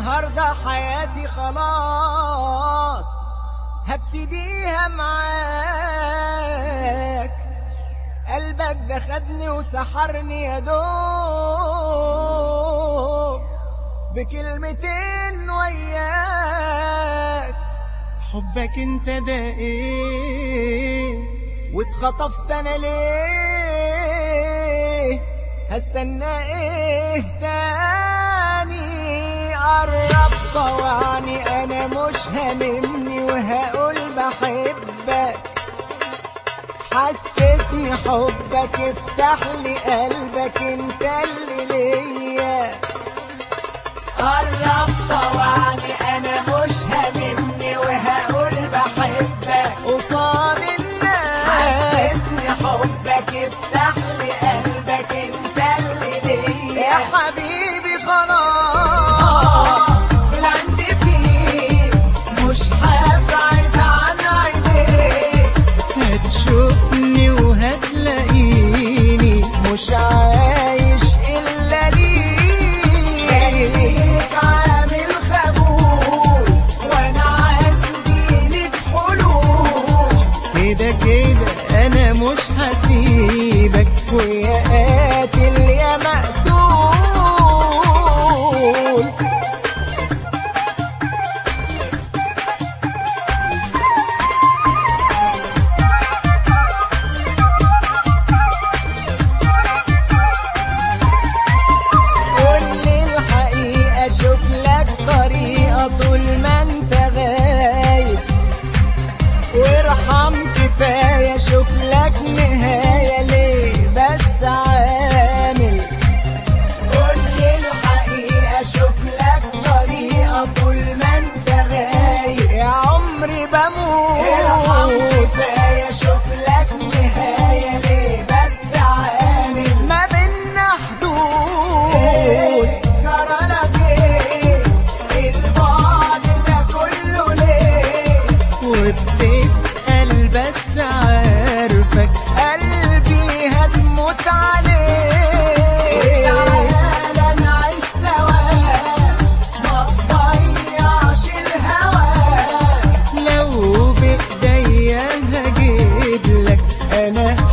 النهاردة حياتي خلاص هبتديها معاك قلبك ده خدني وسحرني يا دوب بكلمتين وياك حبك انت ده ايه واتخطفت انا ليه هستنى ايه تاني قرب طوعني انا مش هاممني وهقول بحبك حسسني حبك افتح لي قلبك انت اللي ليا قرب طوعني انا مش هاممني وهقول بحبك قصاد الناس حسسني حبك افتح لي قلبك انت اللي ليا يا حبيبي خلاص اللي عندي فيك مش هبعد عن عينيك هتشوفني وهتلاقيني مش عايش الا ليك عامل خبول وانا عندي ليك حلول كده كده انا مش هسيبك ويا قاتل يا مقتول قول لي الحقيقة شوف لك طريقة طول ما انت غايب وارحم كفاية شوف لك نهاية ليه بس عامل قول لي الحقيقة شوف لك طريقة طول ما انت غايب يا عمري بموت ارحم كفاية شوف لك نهاية ليه بس عامل ما بينا حدود جرى لك ايه البعد ده كله ليه وبتتقل بس عارفك قلبي هتموت عليه تعالى نعيش سوا ما تضيعش الهوى لو بإيديا هجيب لك انا